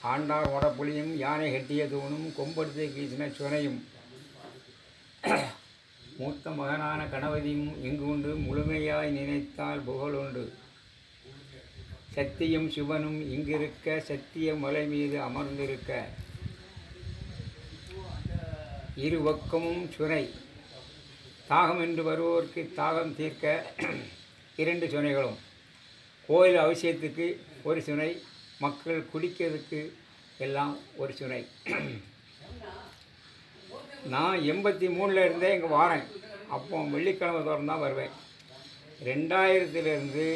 ஆண்டார் வடப்புலியும் யானை கட்டிய தூணும் கொம்படுத்து கீசின சுனையும் மூத்த மகனான கணவதியும் இங்கு உண்டு முழுமையாய் நினைத்தால் புகழுண்டு சத்தியும் சிவனும் இங்கிருக்க சத்திய மலை மீது அமர்ந்திருக்க இரு பக்கமும் சுனை தாகம் என்று வருவோருக்கு தாகம் தீர்க்க இரண்டு சுனைகளும் கோயில் அவசியத்துக்கு ஒரு சுனை மக்கள் குடிக்கிறதுக்கு எல்லாம் ஒரு சுனை நான் எண்பத்தி மூணில் இருந்தே இங்கே வாரேன் அப்போ வெள்ளிக்கிழமை தோறும் தான் வருவேன் ரெண்டாயிரத்துலேருந்து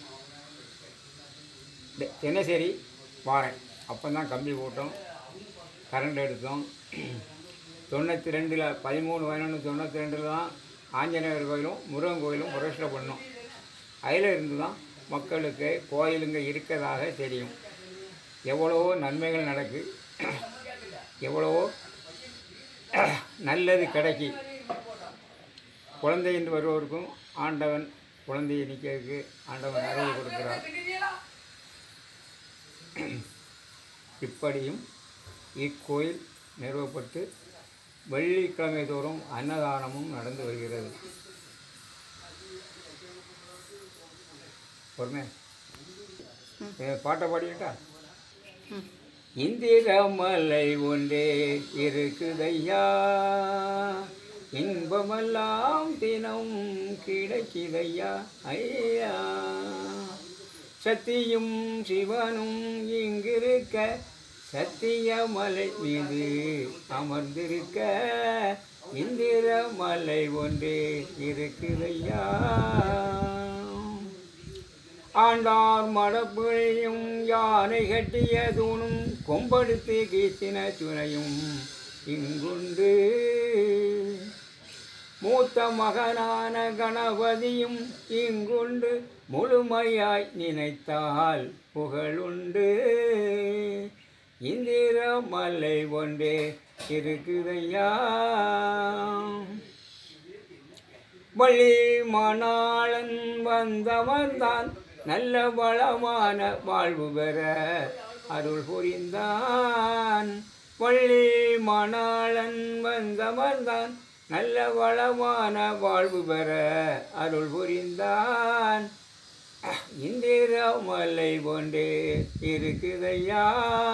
தி- தினசரி வாரேன் அப்போ தான் கம்பி போட்டோம் கரண்ட் எடுத்தோம் தொண்ணூற்றி ரெண்டில் பதிமூணு பதினொன்று தொண்ணூற்றி ரெண்டில் தான் ஆஞ்சநேயர் கோயிலும் முருகன் கோயிலும் பிரதிஷ்டை பண்ணோம் அதில் இருந்து தான் மக்களுக்கு கோயிலுங்க இருக்கிறதாக தெரியும் எவ்வளவோ நன்மைகள் நடக்கு எவ்வளவோ நல்லது கிடைக்கி குழந்தை என்று வருவோருக்கும் ஆண்டவன் குழந்தையை நிற்கிறதுக்கு ஆண்டவன் அருள் கொடுக்கிறார் இப்படியும் இக்கோயில் நிறுவப்பட்டு வெள்ளிக்கிழமை தோறும் அன்னதானமும் நடந்து வருகிறது பொறுமை ஏ, பாட்டை பாடிக்கிட்டா இந்திரமலை ஒன்றே இருக்குதையா இன்பமெல்லாம் தினம் கிடைக்குதையா ஐயா சத்தியும் சிவனும் இங்கிருக்க சத்தியமலை மீது அமர்ந்திருக்க இந்திரமலை ஒன்றே இருக்குதையா ஆண்டார் மடப்புழையும் யானை கட்டிய தூணும் கொம்படுத்து கீச்சின சுனையும் இங்குண்டு மூத்த மகனான கணபதியும் இங்குண்டு முழுமையாய் நினைத்தால் புகழுண்டு இந்திரமலை ஒன்றே இருக்குதையா வள்ளி மணாளன் வந்தவன்தான் நல்ல வளமான வாழ்வு பெற அருள் புரிந்தான் வள்ளி மணாளன் வந்தவன்தான் நல்ல வளமான வாழ்வு பெற அருள் புரிந்தான் இந்திரமலை கொண்டே இருக்குதையா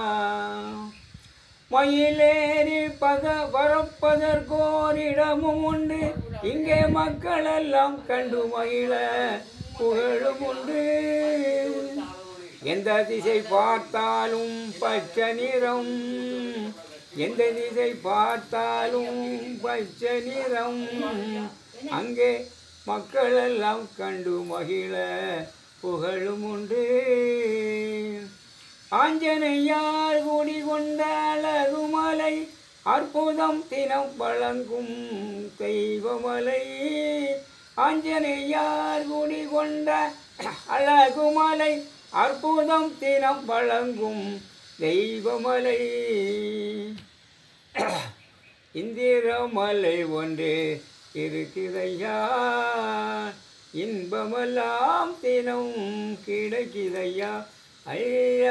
மயிலேறி பத பரப்பதற்கோரிடமும் உண்டு இங்கே மக்கள் எல்லாம் கண்டு மகிழ புகழும் உண்டு எந்த திசை பார்த்தாலும் பச்சை நிறம் எந்த திசை பார்த்தாலும் பச்சை நிறம் அங்கே மக்கள் எல்லாம் கண்டு மகிழ புகழும் உண்டு ஆஞ்சனையார் குடி கொண்ட அழகுமலை அற்புதம் தினம் வழங்கும் தெய்வமலை ஆஞ்சனையார் குடி கொண்ட அழகுமலை அற்புதம் தினம் வழங்கும் தெய்வமலை இந்திரமலை ஒன்று இருக்குதையா இன்பமெல்லாம் தினம் கிடைக்குதையா ஐயா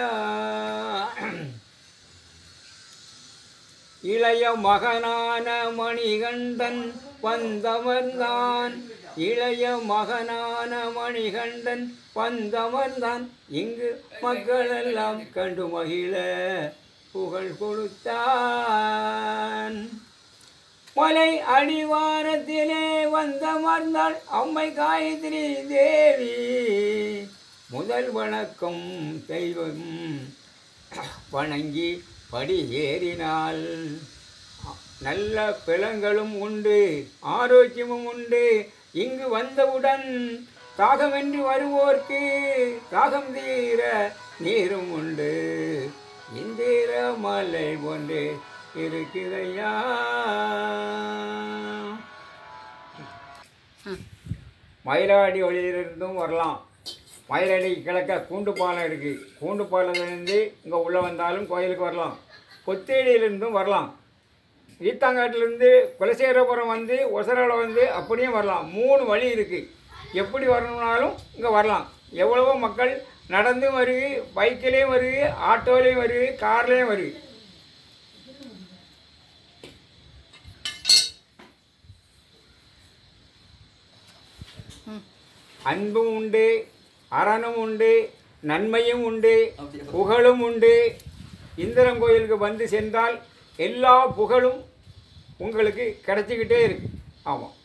இளைய மகனான மணிகண்டன் வந்தமர்ந்தான் இளைய மகனான மணிகண்டன் வந்தமர்ந்தான் இங்கு மக்களெல்லாம் கண்டு மகிழ புகழ் கொடுத்தான் மலை அடிவாரத்திலே வந்தமர்ந்தாள் அம்மை காயத்ரி தேவி முதல் வணக்கம் தெய்வம் வணங்கி படி ஏறினாள் நல்ல பிளங்களும் உண்டு ஆரோக்கியமும் உண்டு இங்கு வந்தவுடன் தாகமென்று வருவோர்க்கு தாகம் தீர நீரும் உண்டு இந்திர மலை ஒன்று இருக்கிறையா மயிலாடி வழியிலிருந்தும் வரலாம் மயிலாடி கிழக்க கூண்டு பாலம் இருக்குது கூண்டு பாலத்திலிருந்து இங்கே உள்ளே வந்தாலும் கோயிலுக்கு வரலாம் கொத்தேடியிலிருந்தும் வரலாம் ஈத்தாங்காட்டிலேருந்து குலசேகரபுரம் வந்து ஒசரால வந்து அப்படியும் வரலாம் மூணு வழி இருக்குது எப்படி வரணும்னாலும் இங்கே வரலாம் எவ்வளவோ மக்கள் நடந்தும் வருது பைக்கிலையும் வருது ஆட்டோலையும் வருது கார்லேயும் வருது அன்பும் உண்டு அறனும் உண்டு நன்மையும் உண்டு புகழும் உண்டு இந்திரன் கோயிலுக்கு வந்து சென்றால் எல்லா புகழும் உங்களுக்கு கிடைச்சிக்கிட்டே இருக்கு ஆமாம்